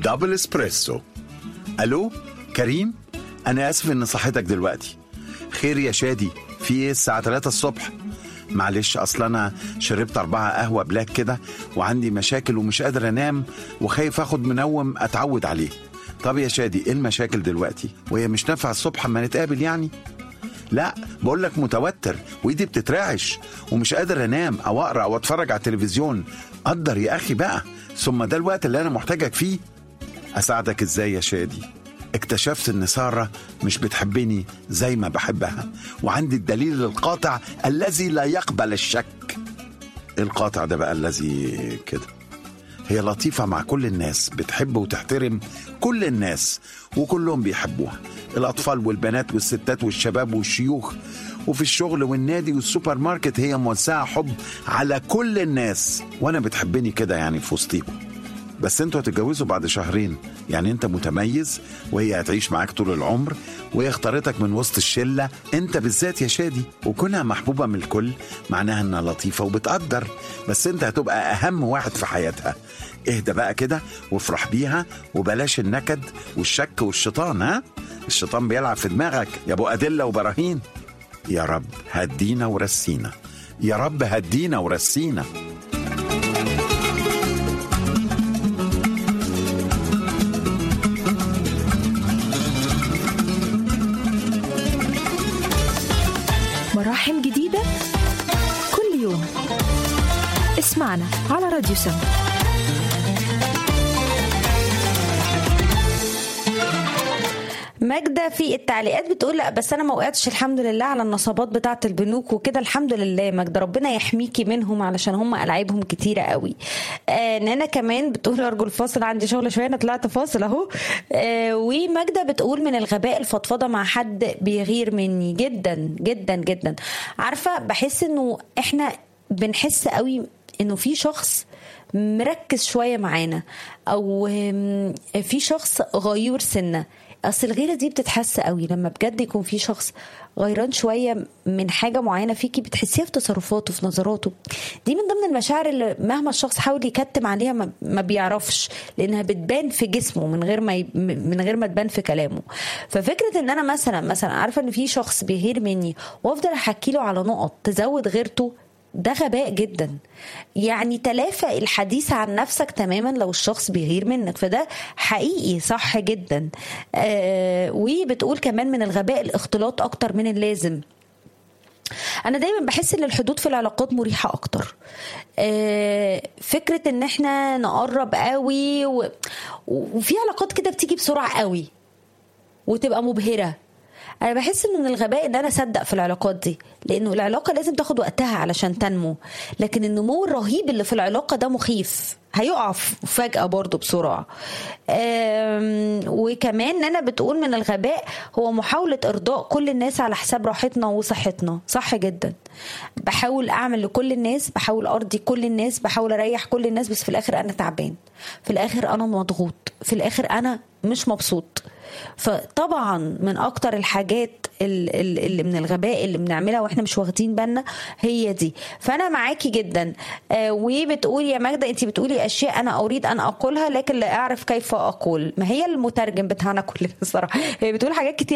دبل اسبريسو الو كريم انا اسف ان صحتك دلوقتي خير يا شادي في ايه الساعه 3 الصبح معلش اصل انا شربت أربعة قهوة بلاك كده وعندي مشاكل ومش قادر انام وخايف اخد منوم اتعود عليه طب يا شادي ايه المشاكل دلوقتي وهي مش نافعة الصبح اما نتقابل يعني لا بقول لك متوتر وايدي بتترعش ومش قادر انام او اقرا او اتفرج على التلفزيون قدر يا اخي بقى ثم ده الوقت اللي انا محتاجك فيه اساعدك ازاي يا شادي اكتشفت ان ساره مش بتحبني زي ما بحبها وعندي الدليل القاطع الذي لا يقبل الشك القاطع ده بقى الذي كده هي لطيفة مع كل الناس بتحب وتحترم كل الناس وكلهم بيحبوها الأطفال والبنات والستات والشباب والشيوخ وفي الشغل والنادي والسوبر ماركت هي موزعة حب على كل الناس وأنا بتحبني كده يعني في وسطيكم بس انتوا هتتجوزوا بعد شهرين يعني انت متميز وهي هتعيش معاك طول العمر وهي اختارتك من وسط الشله انت بالذات يا شادي وكونها محبوبه من الكل معناها انها لطيفه وبتقدر بس انت هتبقى اهم واحد في حياتها اهدى بقى كده وافرح بيها وبلاش النكد والشك والشيطان ها الشيطان بيلعب في دماغك يا ابو ادله وبراهين يا رب هدينا ورسينا يا رب هدينا ورسينا مراحم جديدة كل يوم اسمعنا على راديو سما ماجدة في التعليقات بتقول لا بس انا ما وقعتش الحمد لله على النصابات بتاعه البنوك وكده الحمد لله ماجدة ربنا يحميكي منهم علشان هم العابهم كتيره قوي آه نانا كمان بتقول ارجو الفاصل عندي شغل شويه انا طلعت فاصل اهو آه وماجدة بتقول من الغباء الفضفضه مع حد بيغير مني جدا جدا جدا عارفه بحس انه احنا بنحس قوي انه في شخص مركز شويه معانا او آم، في شخص غيور سنه اصل الغيره دي بتتحس قوي لما بجد يكون في شخص غيران شويه من حاجه معينه فيكي بتحسيها في تصرفاته في نظراته دي من ضمن المشاعر اللي مهما الشخص حاول يكتم عليها ما- ما بيعرفش لانها بتبان في جسمه من غير ما ي... من غير ما تبان في كلامه ففكره ان انا مثلا مثلا عارفه ان في شخص بيغير مني وافضل احكي له على نقط تزود غيرته ده غباء جدا يعني تلافى الحديث عن نفسك تماما لو الشخص بيغير منك فده حقيقي صح جدا آه وبتقول كمان من الغباء الاختلاط اكتر من اللازم انا دايما بحس ان الحدود في العلاقات مريحه اكتر آه، فكره ان احنا نقرب قوي و... وفي علاقات كده بتيجي بسرعه قوي وتبقى مبهره انا بحس انه من الغباء ان انا اصدق في العلاقات دي لانه العلاقه لازم تاخد وقتها علشان تنمو لكن النمو الرهيب اللي في العلاقه ده مخيف هيقع فجأة برضه بسرعة أم، وكمان انا بتقول من الغباء هو محاولة ارضاء كل الناس على حساب راحتنا وصحتنا صح جدا بحاول اعمل لكل الناس بحاول ارضي كل الناس بحاول اريح كل الناس بس في الاخر انا تعبان في الاخر انا مضغوط في الاخر انا مش مبسوط فطبعا من اكتر الحاجات ال- ال- اللي من الغباء اللي بنعملها واحنا مش واخدين بالنا هي دي فانا معاكي جدا آه وبتقولي يا ماجدة انت بتقولي اشياء انا اريد ان اقولها لكن لا اعرف كيف اقول ما هي المترجم بتاعنا كلنا الصراحه هي بتقول حاجات كتير